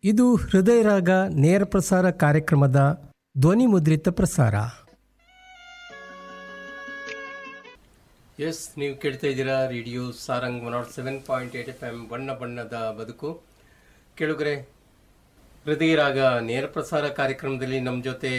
ಇದು ಹೃದಯ ರಾಗ ನೇರ ಪ್ರಸಾರ ಕಾರ್ಯಕ್ರಮದ ಧ್ವನಿ ಮುದ್ರಿತ ಪ್ರಸಾರ ಎಸ್ ನೀವು ಕೇಳ್ತಾ ಇದ್ದೀರಾ radio Sarang one nought seven point eight F M ಬಣ್ಣ ಬಣ್ಣದ ಬದುಕು ಕೆಳಗರೆ ಹೃದಯ ರಾಗ ನೇರ ಪ್ರಸಾರ ಕಾರ್ಯಕ್ರಮದಲ್ಲಿ ನಮ್ಮ ಜೊತೆ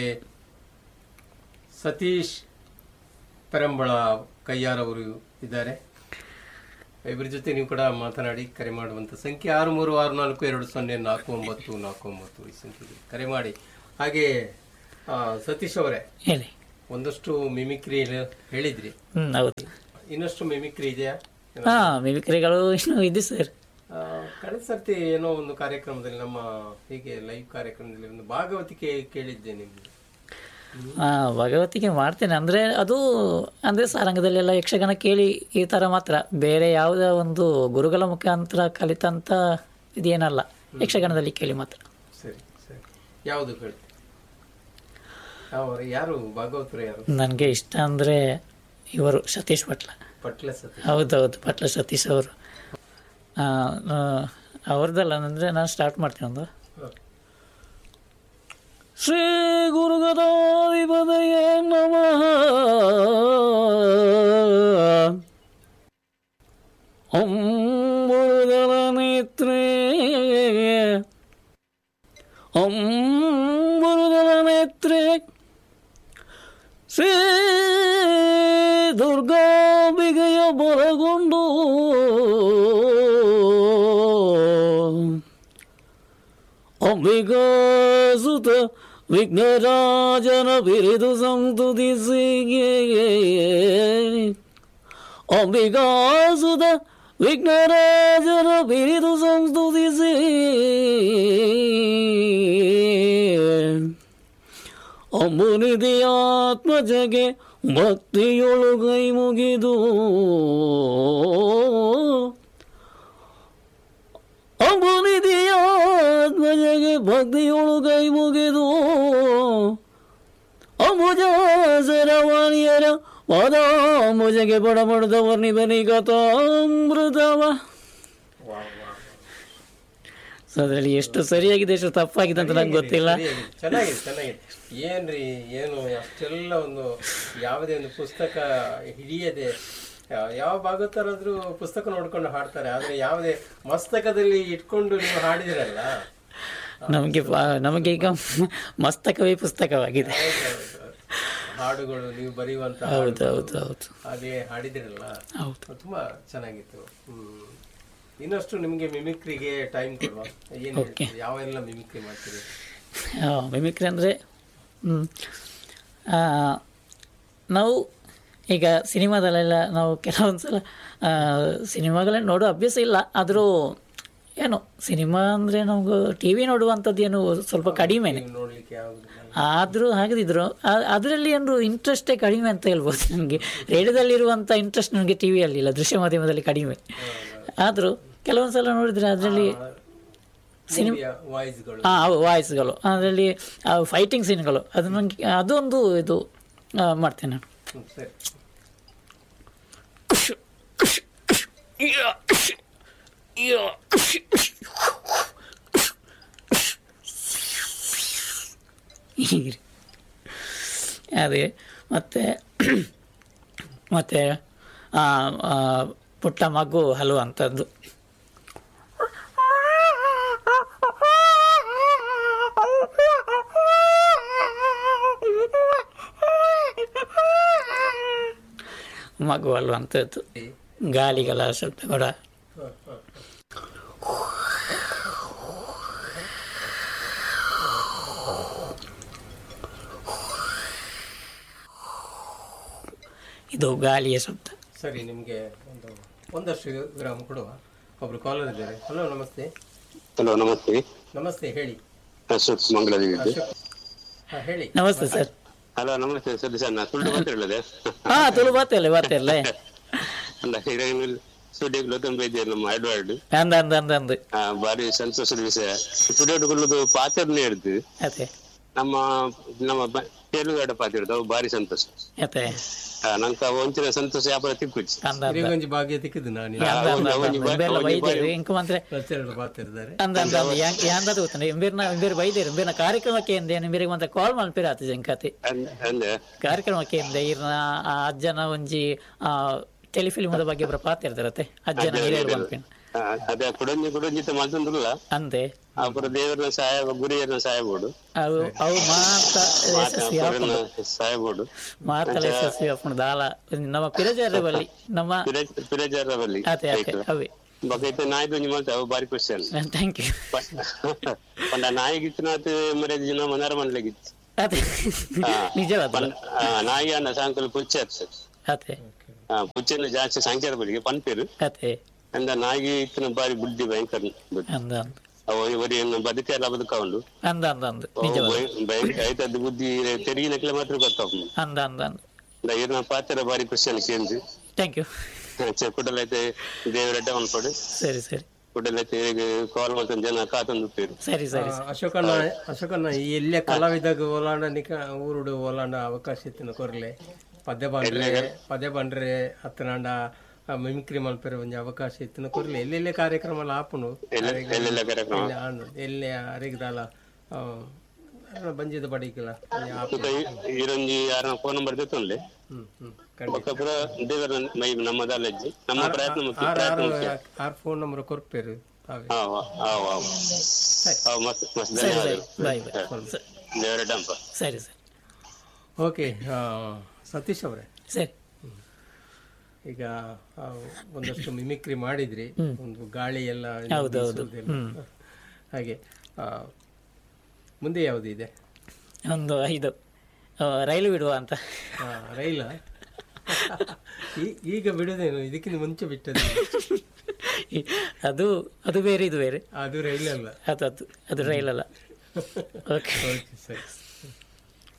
ಸತೀಶ್ ಪೆರಂಬಳ ಕಯ್ಯಾರವರು ಇದ್ದಾರೆ ಇಬ್ಬರ ಜೊತೆ ನೀವು ಕೂಡ ಮಾತನಾಡಿ ಕರೆ ಮಾಡುವಂಥ ಸಂಖ್ಯೆ ಆರು ಮೂರು ಆರು ನಾಲ್ಕು ಎರಡು ಸೊನ್ನೆ ನಾಲ್ಕು ಒಂಬತ್ತು ನಾಲ್ಕು ಒಂಬತ್ತು ಈ ಸಂಖ್ಯೆಗೆ ಕರೆ ಮಾಡಿ ಹಾಗೆ ಆ, ಸತೀಶ್ ಅವರೇ ಹೇಳಿ ಒಂದಷ್ಟು ಮಿಮಿಕ್ರಿ ಹೇಳಿದ್ರಿ ಹ್ಮ್ ಹೌದು ಇನ್ನಷ್ಟು ಮಿಮಿಕ್ರಿ ಇದೆಯಾ ಹಾ ಮಿಮಿಕ್ರಿಗಳು ಇನ್ನೂ ಇದೆ ಸರ್ ಆ, ಕಳೆದ ಸರ್ತಿ ಏನೋ ಒಂದು ಕಾರ್ಯಕ್ರಮದಲ್ಲಿ ನಮ್ಮ ಹೀಗೆ ಲೈವ್ ಕಾರ್ಯಕ್ರಮದಲ್ಲಿ ಒಂದು ಭಾಗವತಿಕೆ ಕೇಳಿದ್ದೆ ನಿಮ್ಗೆ ಹಾ ಭಗವತಿಗೆ ಮಾಡ್ತೇನೆ ಅಂದ್ರೆ ಅದು ಅಂದ್ರೆ ಸಾರಂಗದಲ್ಲೆಲ್ಲ ಯಕ್ಷಗಾನ ಕೇಳಿ ಈ ತರ ಮಾತ್ರ ಬೇರೆ ಯಾವುದೇ ಒಂದು ಗುರುಗಳ ಮುಖಾಂತರ ಕಲಿತಂತ ಇದೇನಲ್ಲ ಯಕ್ಷಗಾನದಲ್ಲಿ ಕೇಳಿ ಮಾತ್ರ ಸರಿ ಸರಿ ಯಾವುದು ಹೇಳಿ ಯಾವ ಯಾರು ಭಾಗವತರು ಯಾರು ನನಗೆ ಇಷ್ಟ ಅಂದ್ರೆ ಇವರು ಸತೀಶ್ ಪಟ್ಲ ಪಟ್ಲ ಸತಿ ಹೌದೌದು ಪಟ್ಲ ಸತೀಶ್ ಅವರು ಆ, ಆ, ಅವ್ರದ್ದಲ್ಲ ಅಂದರೆ ನಾನು ಸ್ಟಾರ್ಟ್ ಮಾಡ್ತೀನಿ ಒಂದು ಶ್ರೀ ಗುರುಗದಾಧಿಪತಯೇ ನಮಃ ಅಂಬುರುದಲ ನೇತ್ರೇ ಅಂಬುರುದಲ ನೇತ್ರೇ ಶ್ರೀ ದುರ್ಗಾಂಬಿಗೆಯ ಬಲಗೊಂಡು ಅಂಬಿಕಾಸುತ ವಿಘ್ನರಾಜನ ಬಿರಿದು ಸಂತುದಿಸಿಗೆ ಅಂಬಿಕಾಸುತ ವಿಘ್ನರಾಜನ ಬಿರಿದು ಸಂತುದಿಸಿ ಅಂಬುನಿಧಿಯಾತ್ಮಜಗೆ ಭಕ್ತಿಯೊಳು ಕೈ ಮುಗಿದು ಅಂಬುನಿಧಿಯಾತ್ಮಜಗೆ ಭಕ್ತಿಯೊಳು ಕೈ ಮುಗಿದು ಅಂಬುಜ ಸರವಾಣಿಯರ ಪಾದಾಂಬುಜಗೆ ಬಡಬಡದ ವರ್ಣಿಬನಿ ಕಥಾಮೃತವ ಸೊ ಅದರಲ್ಲಿ ಎಷ್ಟು ಸರಿಯಾಗಿದೆ ಎಷ್ಟು ತಪ್ಪಾಗಿದೆ ಅಂತ ನಂಗೆ ಗೊತ್ತಿಲ್ಲ ಸರಿಯಾಗಿದೆ. ಚೆನ್ನಾಗಿದೆ ಚೆನ್ನಾಗಿದೆ ಏನ್ರಿ ಏನು ಅಷ್ಟೆಲ್ಲ ಒಂದು ಯಾವುದೇ ಒಂದು ಪುಸ್ತಕ ಹಿಡಿಯದೆ ಯಾ- ಯಾವ ಭಾಗವತರಾದ್ರೂ ಪುಸ್ತಕ ನೋಡ್ಕೊಂಡು ಹಾಡ್ತಾರೆ ಆದ್ರೆ ಯಾವುದೇ ಮಸ್ತಕದಲ್ಲಿ ಇಟ್ಕೊಂಡು ನೀವು ಹಾಡಿದಿರಲ್ಲ ನಮಗೆ ನಮಗೆ ಈಗ ಮಸ್ತಕವೇ ಪುಸ್ತಕವಾಗಿದೆ ಹಾಡುಗಳು ನೀವು ಬರೆಯುವಂತ ಹೌದು ಹೌದು ಹೌದು ಅದೇ ಹಾಡಿದಿರಲ್ಲ ಹೌದು ತುಂಬಾ ಚೆನ್ನಾಗಿತ್ತು ಹ್ಮ್ ಇನ್ನಷ್ಟು ನಿಮ್ಗೆ ಮಿಮಿಕ್ರಿಗೆ ಟೈಮ್ ಕೊಡುವ ಏನ್ ಹೇಳ್ತೀರಿ? ಯಾವೆಲ್ಲ ಮಿಮಿಕ್ರಿ ಮಾಡ್ತೀರಿ ಮಿಮಿಕ್ರಿ ಅಂದರೆ ನಾವು ಈಗ ಸಿನಿಮಾದಲ್ಲೆಲ್ಲ ನಾವು ಕೆಲವೊಂದು ಸಲ ಆ, ಸಿನಿಮಾಗಳನ್ನ ನೋಡೋ ಅಭ್ಯಾಸ ಇಲ್ಲ ಆದರೂ ಏನು ಸಿನಿಮಾ ಅಂದರೆ ನಮಗೂ ಟಿ ವಿ ನೋಡುವಂಥದ್ದು ಏನು ಸ್ವಲ್ಪ ಕಡಿಮೆನೆ ನೀವು ನೋಡ್ಲಿಕ್ಕೆ ಯಾವ್ದು ಆದರೂ ಹಾಗದಿದ್ರು ಅದರಲ್ಲಿ ಏನು ಇಂಟ್ರೆಸ್ಟೇ ಕಡಿಮೆ ಅಂತ ಹೇಳ್ಬೋದು ನನಗೆ ರೇಡಿಯೋದಲ್ಲಿರುವಂಥ ಇಂಟ್ರೆಸ್ಟ್ ನನಗೆ ಟಿ ವಿಯಲ್ಲಿಲ್ಲ ದೃಶ್ಯ ಮಾಧ್ಯಮದಲ್ಲಿ ಕಡಿಮೆ ಆದರೂ ಕೆಲವೊಂದು ಸಲ ನೋಡಿದರೆ ಅದರಲ್ಲಿ ವಾಯ್ಸ್ಗಳು ಹಾಂ ವಾಯ್ಸ್ಗಳು ಅದರಲ್ಲಿ ಫೈಟಿಂಗ್ ಸೀನ್ಗಳು ಅದು ನನಗೆ ಅದೊಂದು ಇದು ಆ, ಮಾಡ್ತೇನೆ ನಾನು ಹ್ಮ್, ಸರಿ ಹೀಗೆ ಅದೇ ಮತ್ತು ಮತ್ತು ಪುಟ್ಟ ಮಗು ಹಲವು ಅಂಥದ್ದು ಮಗು ಅಲ್ವಂಥದ್ದು ಗಾಳಿಗಳ ಶಬ್ದ ಕೂಡ ಇದು ಗಾಳಿಯ ಶಬ್ದ ಸರಿ ನಿಮ್ಗೆ ಒಂದು ಒಂದಷ್ಟು ಗ್ರಾಮ್ ಕೊಡುವ ಒಬ್ರು ಕಾಲರ್ ಇದ್ದಾರೆ ಹಲೋ ನಮಸ್ತೆ ಹಲೋ ನಮಸ್ತೆ ನಮಸ್ತೆ ಹೇಳಿ ಅಶೋಕ್ ಮಂಗಳದಿದ್ದು ಹಾ ಹೇಳಿ ನಮಸ್ತೆ ಸರ್ ಹಲೋ ನಮಸ್ತೆ ಸರ್ ಸರ್ ನಾ ಸುಳ್ಳು ಮಾತಾಡಲದೆ ಹಾ ತುಳು ಬಾತಿಲ್ಲ ಬಾತಿಲ್ಲ ಅಲ್ಲ ಹಿರೇಮಲ್ ಸ್ಟುಡಿಯೋಗೆ ಲೋಕಂಬ ಇದ್ದೇನೆ ನಮ್ಮ ಎಡ್ವರ್ಡ್ ಅಂದ ಅಂದ ಅಂದ ಅಂದು ಆ, ಬಾರಿ ಸಂತೋಷದ ವಿಷಯ ಸ್ಟುಡಿಯೋಡ್ಕೊಳ್ಳೋದು ಪಾತ್ರನೇ ಹಿಡ್ದು ಅದೇ ನಮ್ಮ ನಮ್ಮ ತೇಲುಗಾಡ ಪಾತಿರೋದು ಅವು ಬಾರಿ ಸಂತೋಷ ಅತ್ತೆ ಆ, ನಂಕ ಒಂಚಿನ ಸಂತೋಷ ವ್ಯಾಪಾರ ತಿಕ್ಕುಚ್ಚಿ ಅಂದ ಅಂದ ಹಿರಿಯಗಂಜಿ ಭಾಗ್ಯ ತಿಕ್ಕಿದ್ದು ನಾನು ಅಂದ ಅಂದ ಎಂಬೇರ್ಲ ಬೈದೇರು ಇಂಕ ಮಂತ್ರೆ ಪ್ರಚಾರ ಪಾತಿರ್ತಾರೆ ಅಂದ ಅಂದ ಅಂದ ಯಾಂಕ್ ಯಾಂದದ ಗೊತ್ತಾನೆ ಎಂಬೇರ್ನ ಎಂಬೇರ್ ಬೈದೇರು ಎಂಬೇರ್ನ ಕಾರ್ಯಕ್ರಮಕ್ಕೆ ಎಂದೆ ಎಂಬೇರಿಗೆ ಮಂತ ಕಾಲ್ ಮಲ್ಪಿರ ಆತ ಜಂಕತಿ ಅಂದ್- ಅಂದ್ರೆ ಕಾರ್ಯಕ್ರಮಕ್ಕೆ ಎಂದೆ ಇರ್ನ ಆ ಅಜ್ಜನ ಒಂಜಿ ಆ ಟೆಲಿಫಿಲ್ಮದ ಬಗ್ಗೆ ಒಬ್ಬರ ಪಾತಿರ್ತಾರತ್ತೆ ಅಜ್ಜನ ಹಿರಿಯರು ಬಂದ್ಪಿನ ಆ, ಅದೇ ಕುಡಂಜಿ ಕುಡಂಜಿತ ಮಲ್ತಂದ್ರಲ್ಲ ಅಂದೆ ಅಪರ ದೇವರನ್ನ ಸಹಾಯ ಗುರಿಯರನ್ನ ಸಹಾಯ ಬೋಡು ಅವು ಅವು ಮಾತ ಯಶಸ್ವಿ ಆಪುಂಡು ಸಹಾಯ ಬೋಡು ಮಾತಲ ಯಶಸ್ವಿ ಆಪುಂಡು ದಾಲ ನಮ್ಮ ಪಿರಜಾರ ಬಲ್ಲಿ ನಮ್ಮ ಪಿರಜಾರ ಬಲ್ಲಿ ಅತೆ ಅತೆ ಅವೇ ಬಕೈತೆ ನಾಯಿ ದೊಂಜಿ ಮಲ್ತ ಅವು ಬಾರಿ ಖುಷಿ ಅಲ್ಲ ಥ್ಯಾಂಕ್ ಯು ಪಂಡ ನಾಯಿಗಿತ್ತು ನಾತು ಮರ್ಯಾದ ಜನ ಮನಾರ ಮನ್ಲೆಗಿತ್ತು ಅದೇ ನಿಜವಾದ ನಾಯಿ ಅನ್ನ ಸಾಯಂಕಾಲ ಪುಚ್ಚೆ ಆಗ್ತದೆ ಅತೆ ಪುಚ್ಚೆನ ಜಾಸ್ತಿ ಸಂಖ್ಯಾದ ಬಳಿಗೆ ಪನ್ಪೇರು ಅತೆ ಅಂದ ನಾಯಿಗೆ ಇತ್ತಿನ ಬಾರಿ ಬುದ್ಧಿ ಭಯಂಕರ ಬುದ್ಧಿ ಅಂದ ಅಂದ ಅವು ಇವರೇನು ಬದುಕೆಲ್ಲ ಬದುಕವನು ಅಂದ ಅಂದ ಅಂದ ನಿಜವಾದ ಭಯಂಕರ ಆಯ್ತದ ಬುದ್ಧಿ ತೆರಿಗಿನಕ್ಲೆ ಮಾತ್ರ ಗೊತ್ತಾವ ಅಂದ ಅಂದ ಅಂದ ಇರ್ನ ಪಾತ್ರ ಬಾರಿ ಖುಷಿ ಅನಿಸಿ ಥ್ಯಾಂಕ್ ಯು ಕುಡಲೈತೆ ದೇವರಡ್ಡ ಅನ್ಕೊಡು ಸರಿ ಸರಿ ಕುಡಲೈತೆ ಕಾಲ್ ಮಾಡ್ತಾನೆ ಜನ ಕಾತಂದು ಪೇರು ಸರಿ ಸರಿ ಅಶೋಕಣ್ಣ ಅಶೋಕಣ್ಣ ಈ ಎಲ್ಲೇ ಕಲಾವಿದಾಗ ಓಲಾಂಡ ನಿಕ ಊರುಡು ಓಲಾಂಡ ಅವಕಾಶ ಇತ್ತಿನ ಕೊರ್ಲೆ ಪದ್ಯ ಬಂಡ್ರೆ ಪದ್ಯ ಬಂಡ್ರೆ ಹತ್ತನಾಂಡ ಮಿಮಿಕ್ರಿ ಮಲ್ಪೆರೆ ಒಂಜಿ ಅವಕಾಶ ಇತ್ತಿನ ಕೊರ್ಲೆ ಎಲ್ಲೆಲ್ಲೇ ಕಾರ್ಯಕ್ರಮ ಆಪುಂಡು ಎಲ್ಲೆಲ್ಲ ಕಾರ್ಯಕ್ರಮ ಎಲ್ಲ ಆಂಡು. ಎಲ್ಲೇ ಅರಿಗದಾಲ ಬಂಜಿದ ಬಡಿಕಲ ಈರೊಂಜಿ ಯಾರ ಫೋನ್ ನಂಬರ್ ತೆತ್ತೊಂಡ್ಲೆ ಹ್ಮ್ ಹ್ಮ್ ಖಂಡಿತ ಬೊಕ್ಕಪುರ ದೇವರ ಮೈ ನಮ್ಮ ದಾಲಜ್ಜಿ ನಮ್ಮ ಪ್ರಯತ್ನ ಮುಖ್ಯ ಆರು ಪ್ರಯತ್ನ ಆರು ಮುಖ್ಯ ಆರು ಫೋನ್ ನಂಬರ್ ಕೊರ್ಪೇರು ತಾವೇ ಹಾವ್ ಹಾವ್ ಹಾವ್ ಹಾವ್ ಮಸ್ತ್ ಮಸ್ತ್ ಧನ್ಯವಾದಗಳು ಬಾಯ್ ಬಾಯ್ ದೇವರಡ್ಡಂಪ ಸರಿ ಸರಿ ಓಕೆ ಸತೀಶ್ ಅವರೇ ಸರಿ ಈಗ ಆ, ಒಂದಷ್ಟು ಮಿಮಿಕ್ರಿ ಮಾಡಿದ್ರಿ ಒಂದು ಗಾಳಿ ಎಲ್ಲ ಹೌದೌದು. ಬೀಸುವುದೆಲ್ಲ. ಹಾಗೆ ಆ, ಮುಂದೆ ಯಾವುದು ಇದೆ ಒಂದು ಐದು ಆ, ರೈಲು ಬಿಡುವ ಅಂತ ಆ, ರೈಲ ಈ- ಈಗ ಬಿಡೋದೇನು ಇದಕ್ಕಿಂತ ಮುಂಚೆ ಬಿಟ್ಟದ್ದು ಈ- ಅದು ಅದು ಬೇರೆ ಇದು ಬೇರೆ ಅದು ರೈಲಲ್ಲ ಅದು ಅದು ಅದು ರೈಲಲ್ಲ ಓಕೆ ಓಕೆ ಸರಿ